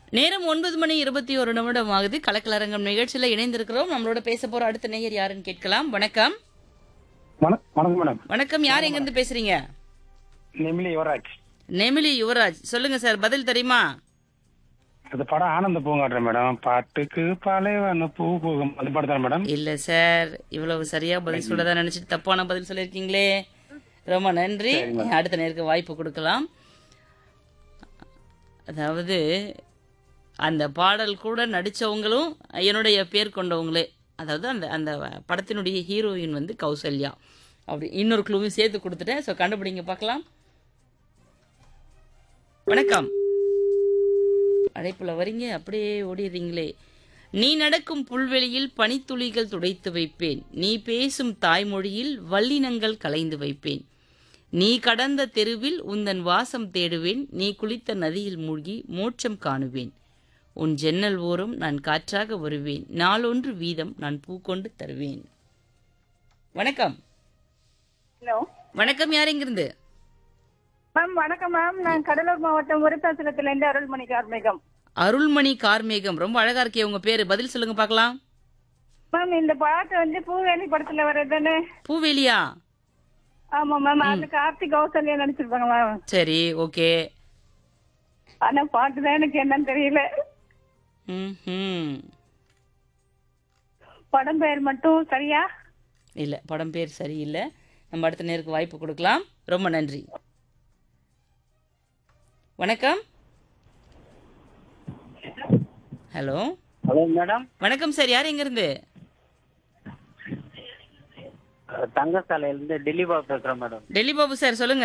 நேரம் ஒன்பது மணி இருபத்தி ஒரு நிமிடம் ஆகுது கலக்கலரங்கம் நிகழ்ச்சியில இணைந்திருக்கிறோம் நம்மளோட பேச போற அடுத்த நேயர் யாருன்னு கேட்கலாம் வணக்கம் வணக்- வணக்கம் மேடம் வணக்கம் யார் எங்க இருந்து பேசுறீங்க நெமிலி யுவராஜ் நெமிலி யுவராஜ் சொல்லுங்க சார் பதில் தெரியுமா அது படம் ஆனந்த பூங்காட்டுற மேடம் பாட்டுக்கு பாலைவன பூ போகும் அது படம் தானே மேடம் இல்ல சார் இவ்வளவு சரியா பதில் சொல்லதா நினைச்சிட்டு தப்பான பதில் சொல்லிருக்கீங்களே ரொம்ப நன்றி அடுத்த நேருக்கு வாய்ப்பு கொடுக்கலாம் அதாவது அந்த பாடல் கூட நடிச்சவங்களும் என்னுடைய பேர் கொண்டவங்களே அதாவது அந்த அந்த படத்தினுடைய ஹீரோயின் வந்து கௌசல்யா அப்படி இன்னொரு க்ளூவையும் சேர்த்து கொடுத்துட்டேன் ஸோ கண்டுபிடிங்க பார்க்கலாம் வணக்கம் அழைப்புல வரீங்க அப்படியே ஓடிடுறீங்களே நீ நடக்கும் புல்வெளியில் பனித்துளிகள் துடைத்து வைப்பேன் நீ பேசும் தாய்மொழியில் வல்லினங்கள் கலைந்து வைப்பேன் நீ கடந்த தெருவில் உந்தன் வாசம் தேடுவேன் நீ குளித்த நதியில் மூழ்கி மோட்சம் காணுவேன் உன் ஜன்னல் ஓரம் நான் காற்றாக வருவேன் நாளொன்று வீதம் நான் பூ கொண்டு தருவேன் வணக்கம் ஹலோ வணக்கம் யார் எங்கிருந்து மேம் வணக்கம் மேம் நான் கடலூர் மாவட்டம் விருத்தாசலத்துல இருந்து அருள்மணி கார்மேகம் அருள்மணி கார்மேகம் ரொம்ப அழகா இருக்கே உங்க பேரு பதில் சொல்லுங்க பார்க்கலாம் மேம் இந்த பாட்டு வந்து பூவேலி படத்துல வர்றதுன்னு பூவேலியா ஆமா மேம் அது கார்த்திக் கௌசல்யா நடிச்சிருப்பாங்க மேம் சரி ஓகே ஆனா பாட்டு தான் எனக்கு என்னன்னு தெரியல ம் படம் பெயர் மட்டும் சரியா இல்லை படம் பேர் சரியில்லை நம்ம அடுத்த நேருக்கு வாய்ப்பு கொடுக்கலாம் ரொம்ப நன்றி வணக்கம் ஹலோ ஹலோ மேடம் வணக்கம் சார் யார் எங்கேருந்து தங்கசாலையிலேருந்து டெல்லி பாபு பேசுகிறேன் மேடம் டெல்லி பாபு சார் சொல்லுங்க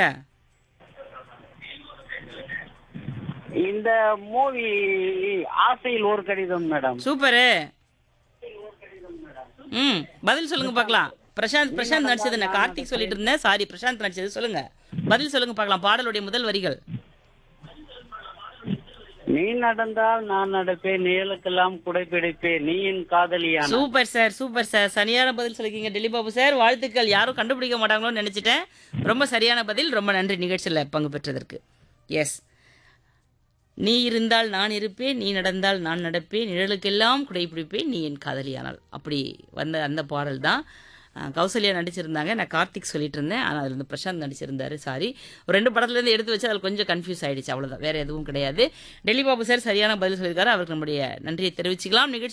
இந்த மூவி ஆசையில் ஒரு கடிதம் மேடம் சூப்பரு ம் பதில் சொல்லுங்க பார்க்கலாம் பிரசாந்த் பிரசாந்த் நடிச்சது நான் கார்த்திக் சொல்லிட்டு இருந்தேன் சாரி பிரசாந்த் நடிச்சது சொல்லுங்க பதில் சொல்லுங்க பார்க்கலாம் பாடலுடைய முதல் வரிகள் நீ நடந்தால் நான் நடப்பேன் நிழலுக்கெல்லாம் குடைப்பிடிப்பேன் நீ என் காதலியான சூப்பர் சார் சூப்பர் சார் சரியான பதில் சொல்லிருக்கீங்க டெல்லி பாபு சார் வாழ்த்துக்கள் யாரும் கண்டுபிடிக்க மாட்டாங்களோன்னு நினைச்சிட்டேன் ரொம்ப சரியான பதில் ரொம்ப நன்றி நிகழ்ச்சியில் பங்கு பெற்றதற்கு எஸ் நீ இருந்தால் நான் இருப்பேன் நீ நடந்தால் நான் நடப்பேன் நிழலுக்கெல்லாம் குடைப்பிடிப்பேன் நீ என் காதலியானால் அப்படி வந்த அந்த பாடல் தான் அஹ், கௌசல்யா நடிச்சிருந்தாங்க நான் கார்த்திக் சொல்லிட்டு இருந்தேன் ஆனால் அதில் வந்து பிரசாந்த் நடிச்சிருந்தாரு சாரி ஒரு ரெண்டு படத்துலேருந்து எடுத்து வச்சு அதில் கொஞ்சம் கன்ஃபியூஸ் ஆயிடுச்சு அவ்வளோதான் வேற எதுவும் கிடையாது டெல்லி பாபு சார் சரியான பதில் சொல்லியிருக்காரு அவருக்கு நம்முடைய நன்றியை தெரிவிச்சுக்கலாம் நிகழ்ச்சி